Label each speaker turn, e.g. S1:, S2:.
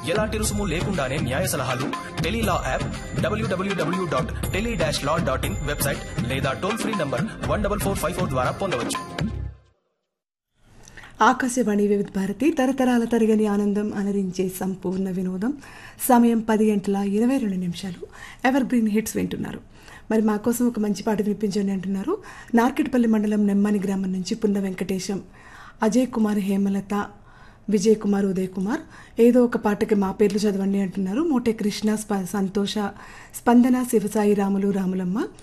S1: ఎలాంటి రుసుము లేకుండానే న్యాయ సలహాలు tele law app W W W dot tele dash law dot in website లేదా toll free number one double four five four ద్వారా పొందవచ్చు
S2: ఆకాశవాణి వివిధ భారతి తరతరాల తరగని ఆనందం అలరించే సంపూర్ణ వినోదం సమయం పది గంటల ఇరవై రెండు నిమిషాలు ఎవర్ గ్రీన్ హిట్స్ వింటున్నారు మరి మా కోసం ఒక మంచి పాట వినిపించండి అంటున్నారు నార్కెట్పల్లి మండలం నెమ్మని గ్రామం నుంచి పున్న వెంకటేశం అజయ్ కుమార్ హేమలత విజయ్ కుమార్ ఉదయ్ కుమార్ ఏదో ఒక పాటకి మా పేర్లు చదవండి అంటున్నారు మోటే కృష్ణ స్ప సంతోష స్పందన శివసాయి రాములు రాములమ్మ